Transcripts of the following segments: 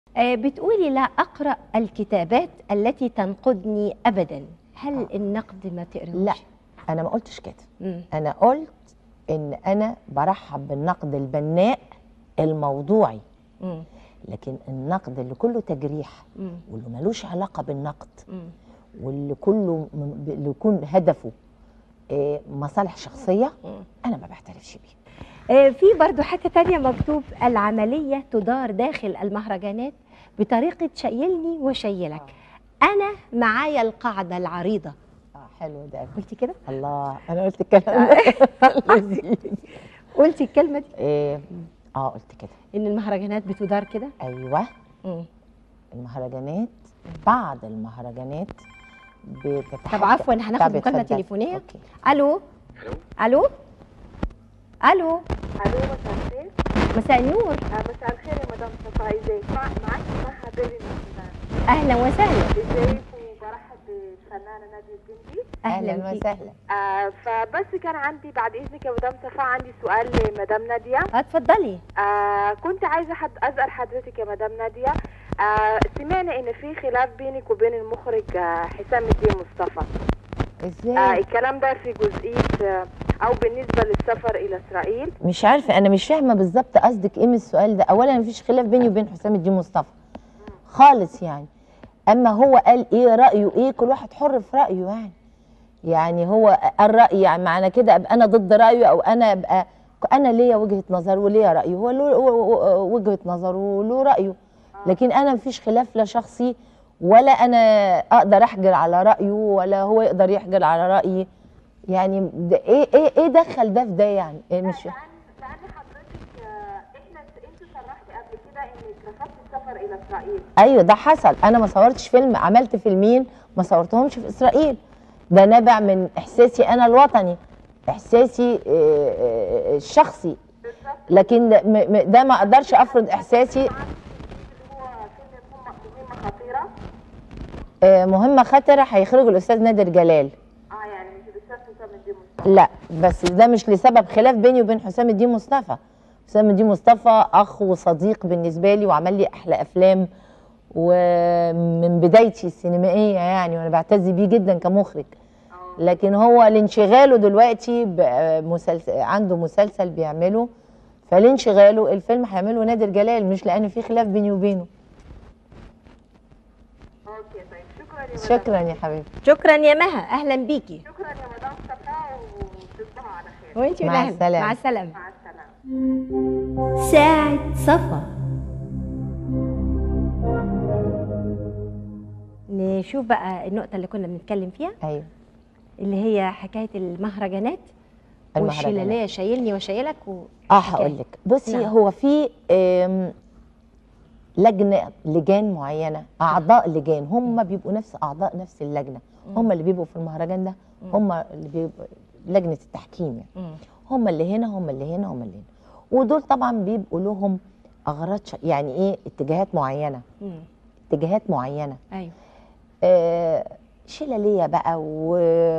آه، بتقولي لا أقرأ الكتابات التي تنقدني أبدا هل آه. النقد ما تقرأوش؟ لا انا ما قلتش كده مم. انا قلت ان انا برحب بالنقد البناء الموضوعي مم. لكن النقد اللي كله تجريح مم. واللي ملوش علاقه بالنقد مم. واللي كله من- اللي يكون هدفه آه، مصالح شخصيه مم. انا ما بعترفش بيه آه، في برضو حتة تانية مكتوب العملية تدار داخل المهرجانات بطريقة شيلني وشيلك أنا معايا القاعدة العريضة اه حلو ده قلتي كده؟ الله انا قلت الكلام ده لذيذ. قلتي الكلمة دي إيه، اه قلت كده إن المهرجانات بتدار كده؟ ايوه مم. المهرجانات بعض المهرجانات بتتحكم طب عفوا هناخد طب مكالمة اتفضل. تليفونية أوكي. ألو ألو ألو الو مساء الخير مساء النور آه، مساء الخير يا مدام صفاء ازيك مع- معك صراحه بيبي من السودان أهلا وسهلا ازيك وبرحب بالفنانه ناديه الجندي أهلا اهلا بيك. وسهلا آه فبس كان عندي بعد اذنك يا مدام صفاء عندي سؤال لمدام ناديه اتفضلي آه كنت عايزه حد اسال حضرتك يا مدام ناديه آه سمعنا ان في خلاف بينك وبين المخرج آه حسام الدين مصطفى آه ازاي الكلام ده في جزئيه آه او بالنسبه للسفر الى اسرائيل مش عارفه انا مش فاهمه بالظبط قصدك ايه من السؤال ده اولا مفيش خلاف بيني وبين حسام الدين مصطفى خالص يعني اما هو قال ايه رايه ايه كل واحد حر في رايه يعني يعني هو قال راي يعني معنى كده ابقى انا ضد رايه او انا ابقى انا ليا وجهه نظر وليا راي هو له له وجهه نظر وله رايه لكن انا مفيش خلاف لا شخصي ولا انا اقدر احجر على رايه ولا هو يقدر يحجر على رايي يعني ده ايه ايه ايه دخل ده في ده يعني إيه مش لان لان حضرتك آه احنا انت صرحتي قبل كده انك رفضتي السفر الى اسرائيل ايوه ده حصل انا ما صورتش فيلم عملت فيلمين ما صورتهمش في اسرائيل ده نابع من احساسي انا الوطني احساسي آه، آه، الشخصي لكن ده م- م- ده ما اقدرش افرض احساسي اللي هو فيلم مهمة مهمة خطيرة آه، مهمه خطره هيخرج الاستاذ نادر جلال اه يعني مش الاستاذ حسام الدين مصطفى لا بس ده مش لسبب خلاف بيني وبين حسام الدين مصطفى حسام الدين مصطفى اخ وصديق بالنسبه لي وعمل لي احلى افلام ومن بدايتي السينمائيه يعني وانا بعتز بيه جدا كمخرج لكن هو لانشغاله دلوقتي بمسلسل عنده مسلسل بيعمله فلانشغاله الفيلم هيعمله نادر جلال مش لان في خلاف بيني وبينه اوكي طيب شكرا يا مدام شكرا يا حبيبتي شكرا يا مها اهلا بيكي شكرا يا مدام صفاء وتصبحوا على خير وانتي مع من أهل. السلامة. مع السلامه مع السلامة ساعة صفا نشوف بقى النقطة اللي كنا بنتكلم فيها ايوه اللي هي حكاية المهرجانات المهرجانات. والشلالية شايلني وشايلك و... اه هقول لك بصي نعم. هو في آم، لجنه لجان معينه اعضاء لجان هم بيبقوا نفس اعضاء نفس اللجنه هم اللي بيبقوا في المهرجان ده هم اللي بيبقوا لجنه التحكيم يعني مم. هم اللي هنا هم اللي هنا هم اللي هنا ودول طبعا بيبقوا لهم اغراض ش- يعني ايه اتجاهات معينه مم. اتجاهات معينه ايوه آه، شلاليه بقى و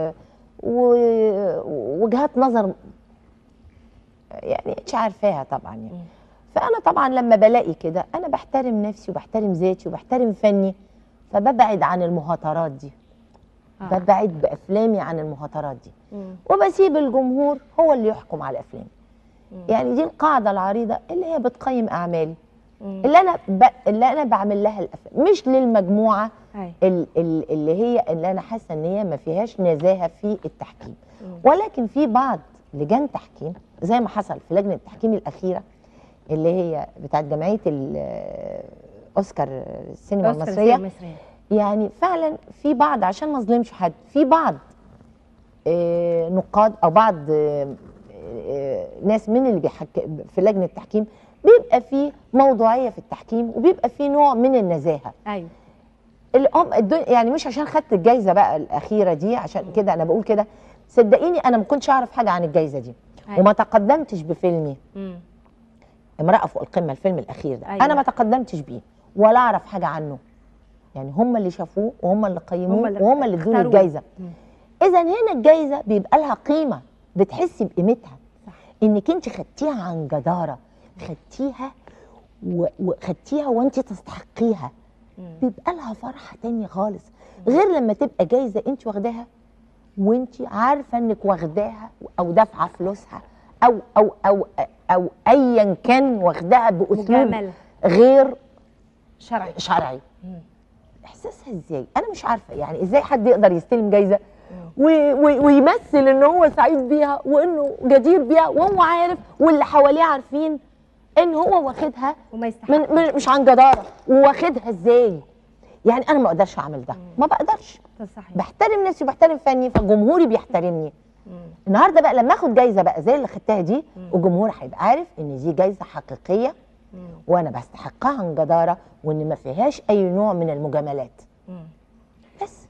و- ووجهات نظر يعني مش عارفاها طبعا يعني مم. فانا طبعا لما بلاقي كده انا بحترم نفسي وبحترم ذاتي وبحترم فني فببعد عن المهاترات دي آه. ببعد بافلامي عن المهاترات دي مم. وبسيب الجمهور هو اللي يحكم على افلامي مم. يعني دي القاعده العريضه اللي هي بتقيم اعمالي مم. اللي انا ب... اللي انا بعمل لها الافلام مش للمجموعه أيوة. ال... ال... اللي هي اللي انا حاسه ان هي ما فيهاش نزاهه في التحكيم مم. ولكن في بعض لجان تحكيم زي ما حصل في لجنه التحكيم الاخيره اللي هي بتاعت جمعيه ال- اوسكار السينما أوسكار المصريه السينما المصرية. يعني فعلا في بعض عشان ما اظلمش حد في بعض آه، نقاد او بعض آه، آه، ناس من اللي بيحك في لجنه التحكيم بيبقى في موضوعيه في التحكيم وبيبقى في نوع من النزاهه ايوه الام الدنيا يعني مش عشان خدت الجايزه بقى الاخيره دي عشان كده انا بقول كده صدقيني انا ما كنتش اعرف حاجه عن الجايزه دي أيوة. وما تقدمتش بفيلمي مم. امراه فوق القمه الفيلم الاخير ده أيوة. انا ما تقدمتش بيه ولا اعرف حاجه عنه يعني هم اللي شافوه وهم اللي قيموه هم اللي وهم اللي ادوني اختاروه. الجايزه مم. اذا هنا الجايزه بيبقى لها قيمه بتحسي بقيمتها صح. انك انت خدتيها عن جداره خدتيها و- وخدتيها وانت تستحقيها مم. بيبقى لها فرحه تانية خالص غير لما تبقى جايزه انت واخداها وانت عارفه انك واخداها او دافعه فلوسها او او او او ايا كان واخداها باسلوب مجامله غير شرعي شرعي مم. احساسها ازاي انا مش عارفه يعني ازاي حد يقدر يستلم جايزه و- و- ويمثل ان هو سعيد بيها وانه جدير بيها وهو عارف واللي حواليه عارفين ان هو واخدها وما يستحق من من- مش عن جداره وواخدها ازاي يعني انا ما اقدرش اعمل ده ما بقدرش ده صحيح بحترم نفسي وبحترم فني فجمهوري بيحترمني مم. النهارده بقى لما اخد جايزه بقى زي اللي خدتها دي الجمهور هيبقى عارف ان دي جايزه حقيقيه مم. وانا بستحقها عن جداره وان ما فيهاش اي نوع من المجاملات مم. بس